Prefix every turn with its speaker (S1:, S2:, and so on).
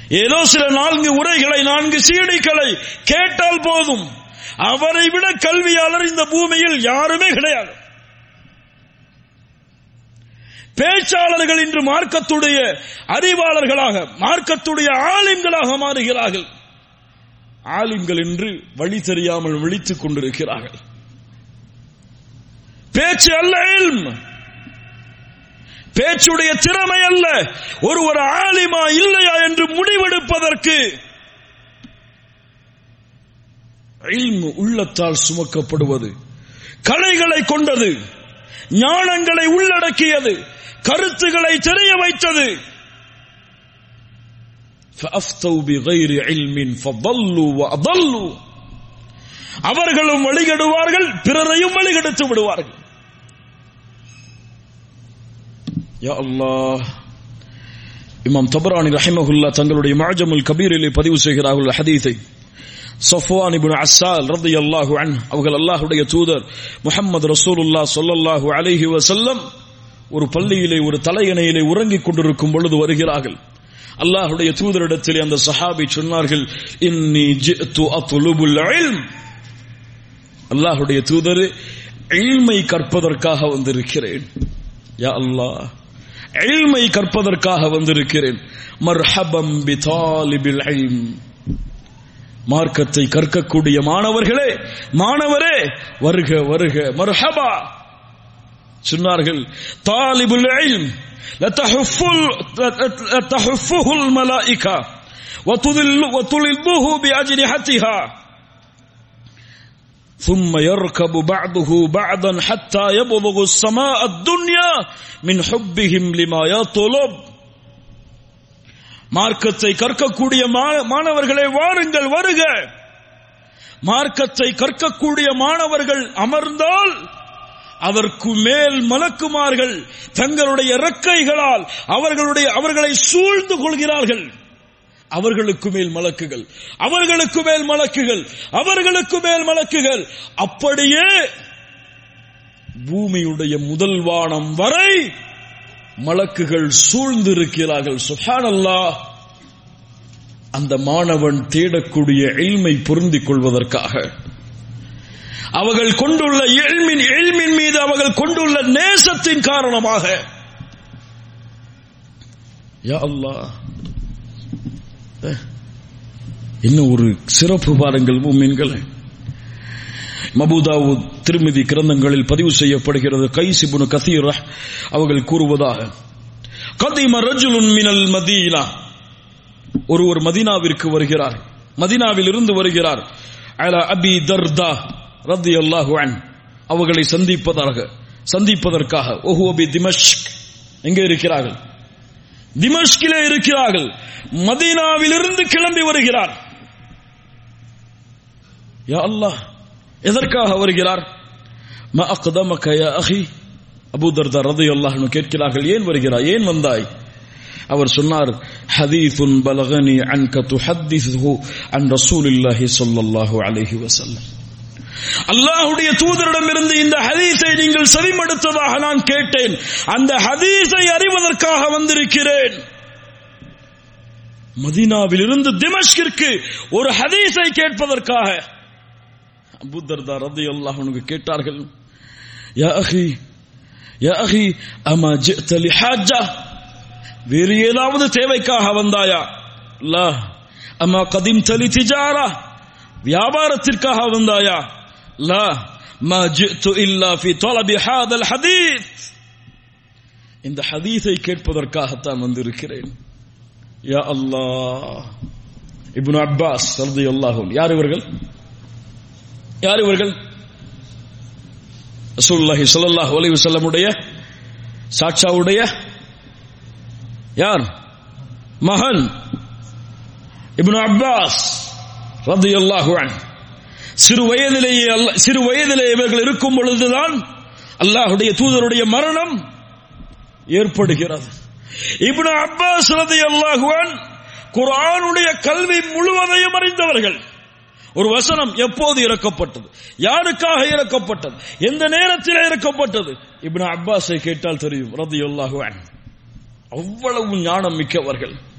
S1: ஏதோ சில நான்கு உரைகளை நான்கு சீடிகளை கேட்டால் போதும் அவரை விட கல்வியாளர் இந்த பூமியில் யாருமே கிடையாது பேச்சாளர்கள் இன்று மார்க்கத்துடைய அறிவாளர்களாக மார்க்கத்துடைய ஆலிம்களாக மாறுகிறார்கள் ஆலிம்கள் என்று வழி தெரியாமல் விழித்துக் கொண்டிருக்கிறார்கள் பேச்சு அல்ல இல்ம் பேச்சுடைய திறமை அல்ல ஒரு ஒரு ஆலிமா இல்லையா என்று முடிவெடுப்பதற்கு இல்ம் உள்ளத்தால் சுமக்கப்படுவது கலைகளை கொண்டது ஞானங்களை உள்ளடக்கியது கருத்துக்களை தெரிய வைத்தது فأفتوا بغير علم فضلوا وأضلوا அவர்களும் வழிகெடுவார்கள் பிறரையும் வழிகெடுத்து விடுவார்கள் யா அல்லாஹ் இமாம் தபரானி ரஹிமஹுல்லா தங்களுடைய மாஜமுல் கபீரிலே பதிவு செய்கிறார்கள் ஹதீஸை சஃப்வான் இப்னு அஸ்ஸால் ரலியல்லாஹு அன்ஹு அவர்கள் அல்லாஹ்வுடைய தூதர் முஹம்மது ரசூலுல்லாஹ் ஸல்லல்லாஹு அலைஹி வஸல்லம் ஒரு பள்ளியிலே ஒரு தலையணையிலே உறங்கிக் கொண்டிருக்கும் பொழுது வருகிறார்கள் அல்லாஹ்வுடைய தூதரிடத்தில் அந்த சஹாபி சொன்னார்கள் இன்னி ஜிஅத்து அத்லுபுல் இல்ம் அல்லாஹ்வுடைய தூதர் இல்மை கற்பதற்காக வந்திருக்கிறேன் யா அல்லாஹ் இல்மை கற்பதற்காக வந்திருக்கிறேன் மர்ஹபம் பி தாலிபில் இல்ம் மார்க்கத்தை கற்கக்கூடிய மாணவர்களே மாணவரே வருக வருக மர்ஹபா சொன்னார்கள் தாலிபுல் இல்ம் لتحفه الملائكة وتذل وتلبه بأجنحتها ثم يركب بعضه بعضا حتى يبلغ السماء الدنيا من حبهم لما يطلب மார்க்கத்தை கற்கக்கூடிய மாணவர்களை வாருங்கள் வருக மார்க்கத்தை கற்கக்கூடிய மாணவர்கள் அமர்ந்தால் அதற்கு மேல் மலக்குமார்கள் தங்களுடைய இறக்கைகளால் அவர்களுடைய அவர்களை சூழ்ந்து கொள்கிறார்கள் அவர்களுக்கு மேல் மலக்குகள் அவர்களுக்கு மேல் மலக்குகள் அவர்களுக்கு மேல் மலக்குகள் அப்படியே பூமியுடைய முதல் வானம் வரை மலக்குகள் சூழ்ந்திருக்கிறார்கள் சுஹானல்லா அந்த மாணவன் தேடக்கூடிய எல்மை பொருந்திக் கொள்வதற்காக அவர்கள் கொண்டுள்ள எல்மின் எல்மின் மீது அவர்கள் கொண்டுள்ள நேசத்தின் காரணமாக யா அல்லாஹ் இன்னும் ஒரு சிறப்பு பாருங்கள் மூமின்கள் மபூதாவு திருமதி கிரந்தங்களில் பதிவு செய்யப்படுகிறது கைசிபுனு கசீர் அவர்கள் கூறுவதாக கதிம ரஜுலுன் மினல் மதீனா ஒரு ஒரு மதீனாவிற்கு வருகிறார் மதீனாவில் இருந்து வருகிறார் அல அபி தர்தா ரத்தி அல்லாஹு அன் அவர்களை சந்திப்பதாக சந்திப்பதற்காக ஓஹு அபி திமஷ்க் எங்கே இருக்கிறார்கள் திமஷ்கிலே இருக்கிறார்கள் மதீனாவிலிருந்து கிளம்பி வருகிறார் யா அல்லாஹ் எதற்காக வருகிறார் ம அக்தமக யா அஹி அபூ தர்தா ரலியல்லாஹு அன்ஹு கேட்கிறார்கள் ஏன் வருகிறாய் ஏன் வந்தாய் அவர் சொன்னார் ஹதீதுன் பலகனி அன்க துஹத்திஸுஹு அன் ரசூலில்லாஹி ஸல்லல்லாஹு அலைஹி வஸல்லம் அல்லாஹ்வுடைய தூதரிடமிருந்து இந்த ஹதீஸை நீங்கள் செவிமடுத்ததாக நான் கேட்டேன் அந்த ஹதீஸை அறிவதற்காக வந்திருக்கிறேன் மதீனாவிலிருந்து திமஷ்கிற்கு ஒரு ஹதீஸை கேட்பதற்காக அபூதர்தா ரலியல்லாஹு அன்ஹு கேட்டார்கள் யா அஹி யா அஹி அமா ஜிஅத லிஹாஜா வேறு ஏதாவது தேவைக்காக வந்தாயா லா அம்மா கதிம் தலி திஜாரா வியாபாரத்திற்காக வந்தாயா லா ما جئت إلا في طلب هذا الحديث இந்த ஹதீஸை கேட்பதற்காகத்தான் வந்திருக்கிறேன் யா அல்லாஹ் இப்னு அப்பாஸ் ரலியல்லாஹு யார் இவர்கள் யார் இவர்கள் ரசூலுல்லாஹி ஸல்லல்லாஹு அலைஹி வஸல்லமுடைய சாட்சாவுடைய யார் மகன் இப்னு அப்பாஸ் ரலியல்லாஹு அன்ஹு சிறு வயதிலேயே சிறு வயதிலே இவர்கள் இருக்கும் பொழுதுதான் அல்லாஹுடைய தூதருடைய மரணம் ஏற்படுகிறது இப்னு அப்பாஸ் ரலியல்லாஹு அன்ஹு குர்ஆனுடைய கல்வி முழுவதையும் அறிந்தவர்கள் ஒரு வசனம் எப்போது இறக்கப்பட்டது யாருக்காக இறக்கப்பட்டது எந்த நேரத்தில் இறக்கப்பட்டது இப்னு அப்பாஸை கேட்டால் தெரியும் ரதியுல்லாஹு அவ்வளவு ஞானம் மிக்கவர்கள்